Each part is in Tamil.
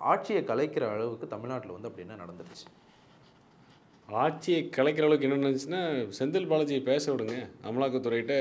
ஆட்சியை கலைக்கிற அளவுக்கு தமிழ்நாட்டில் வந்து அப்படி என்ன நடந்துருச்சு ஆட்சியை கலைக்கிற அளவுக்கு என்ன நடந்துச்சுன்னா செந்தில் பாலாஜியை பேச விடுங்க அமலாக்கத்துறையிட்ட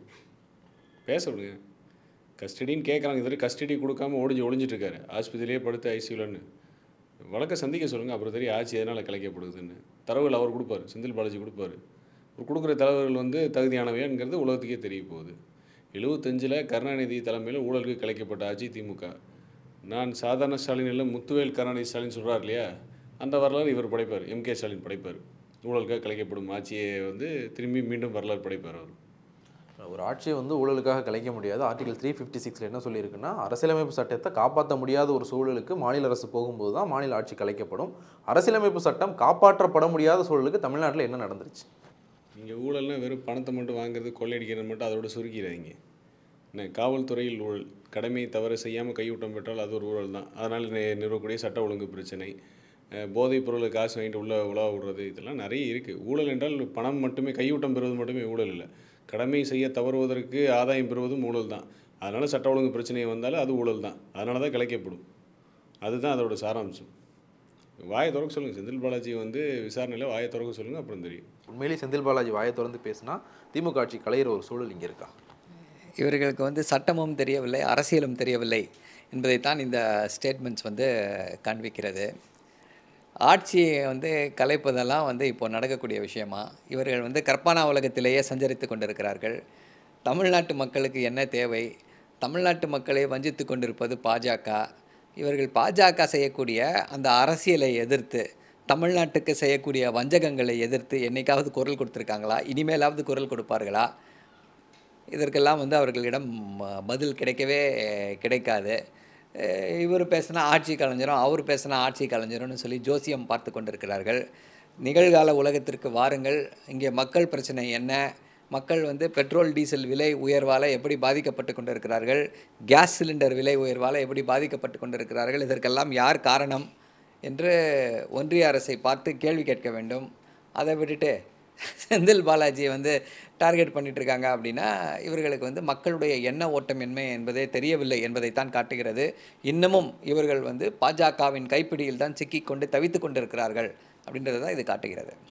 பேச விடுங்க கஸ்டடின்னு கேட்குறாங்க இது கஸ்டடி கொடுக்காம ஒளிஞ்சு ஒளிஞ்சிட்டு இருக்காரு ஆஸ்பத்திரியிலே படுத்து ஐசியூலன்னு வழக்கை சந்திக்க சொல்லுங்கள் அப்புறம் தெரியும் ஆட்சி எதனால் கலைக்கப்படுதுன்னு தரவுகள் அவர் கொடுப்பாரு செந்தில் பாலாஜி கொடுப்பாரு அவர் கொடுக்குற தரவுகள் வந்து தகுதியானவையாங்கிறது உலகத்துக்கே தெரிய போகுது எழுபத்தஞ்சில் கருணாநிதி தலைமையில் ஊழலுக்கு கலைக்கப்பட்ட ஆட்சி திமுக நான் சாதாரண ஸ்டாலின் இல்லை முத்துவேல் கருணாநிதி ஸ்டாலின் சொல்கிறார் இல்லையா அந்த வரலாறு இவர் படைப்பார் எம்கே ஸ்டாலின் படைப்பார் ஊழலுக்காக கலைக்கப்படும் ஆட்சியை வந்து திரும்பி மீண்டும் வரலாறு படைப்பார் அவர் ஒரு ஆட்சியை வந்து ஊழலுக்காக கலைக்க முடியாது ஆர்டிகல் த்ரீ ஃபிஃப்டி சிக்ஸில் என்ன சொல்லியிருக்குன்னா அரசியலமைப்பு சட்டத்தை காப்பாற்ற முடியாத ஒரு சூழலுக்கு மாநில அரசு போகும்போது தான் மாநில ஆட்சி கலைக்கப்படும் அரசியலமைப்பு சட்டம் காப்பாற்றப்பட முடியாத சூழலுக்கு தமிழ்நாட்டில் என்ன நடந்துருச்சு நீங்கள் ஊழல்னா வெறும் பணத்தை மட்டும் வாங்குறது கொள்ளையடிக்கிறது மட்டும் அதோட சுருக்கிறாங்க என்ன காவல்துறையில் ஊழல் கடமையை தவறு செய்யாமல் கையூட்டம் பெற்றால் அது ஒரு ஊழல் தான் அதனால் நி- நிறுவக்கூடிய சட்ட ஒழுங்கு பிரச்சனை அஹ் போதைப் பொருளை காசு வாங்கிட்டு உள்ள உலா விடுறது இதெல்லாம் நிறைய இருக்குது ஊழல் என்றால் பணம் மட்டுமே கையூட்டம் பெறுவது மட்டுமே ஊழல் இல்லை கடமை செய்ய தவறுவதற்கு ஆதாயம் பெறுவதும் ஊழல் தான் அதனால் சட்ட ஒழுங்கு பிரச்சனை வந்தாலும் அது ஊழல் தான் அதனால தான் கலைக்கப்படும் அதுதான் அதோட சாராம்சம் வாயை திறக்க சொல்லுங்கள் செந்தில் பாலாஜி வந்து விசாரணையில் வாயை திறக்க சொல்லுங்கள் அப்புறம் தெரியும் உண்மையிலேயே செந்தில் பாலாஜி வாயை திறந்து பேசினா திமுக ஆட்சி கலையிற ஒரு சூழல் இங்கே இருக்கா இவர்களுக்கு வந்து சட்டமும் தெரியவில்லை அரசியலும் தெரியவில்லை என்பதைத்தான் இந்த ஸ்டேட்மெண்ட்ஸ் வந்து காண்பிக்கிறது ஆட்சியை வந்து கலைப்பதெல்லாம் வந்து இப்போ நடக்கக்கூடிய விஷயமா இவர்கள் வந்து கற்பனா உலகத்திலேயே சஞ்சரித்து கொண்டிருக்கிறார்கள் தமிழ்நாட்டு மக்களுக்கு என்ன தேவை தமிழ்நாட்டு மக்களை வஞ்சித்து கொண்டிருப்பது பாஜக இவர்கள் பாஜக செய்யக்கூடிய அந்த அரசியலை எதிர்த்து தமிழ்நாட்டுக்கு செய்யக்கூடிய வஞ்சகங்களை எதிர்த்து என்னைக்காவது குரல் கொடுத்துருக்காங்களா இனிமேலாவது குரல் கொடுப்பார்களா இதற்கெல்லாம் வந்து அவர்களிடம் ம- பதில் கிடைக்கவே கிடைக்காது அஹ் இவர் பேசினா ஆட்சி கலைஞரும் அவர் பேசினா ஆட்சி கலைஞரும்னு சொல்லி ஜோசியம் பார்த்து கொண்டிருக்கிறார்கள் நிகழ்கால உலகத்திற்கு வாருங்கள் இங்கே மக்கள் பிரச்சனை என்ன மக்கள் வந்து பெட்ரோல் டீசல் விலை உயர்வால் எப்படி பாதிக்கப்பட்டு கொண்டிருக்கிறார்கள் கேஸ் சிலிண்டர் விலை உயர்வால் எப்படி பாதிக்கப்பட்டு கொண்டிருக்கிறார்கள் இதற்கெல்லாம் யார் காரணம் என்று ஒன்றிய அரசை பார்த்து கேள்வி கேட்க வேண்டும் அதை விட்டுட்டு செந்தில் பாலாஜியை வந்து டார்கெட் பண்ணிட்டு இருக்காங்க அப்படின்னா இவர்களுக்கு வந்து மக்களுடைய எண்ண ஓட்டம் என்ன என்பதே தெரியவில்லை என்பதைத்தான் காட்டுகிறது இன்னமும் இவர்கள் வந்து பாஜகவின் கைப்பிடியில் தான் சிக்கிக்கொண்டு தவித்து கொண்டிருக்கிறார்கள் அப்படின்றத தான் இது காட்டுகிறது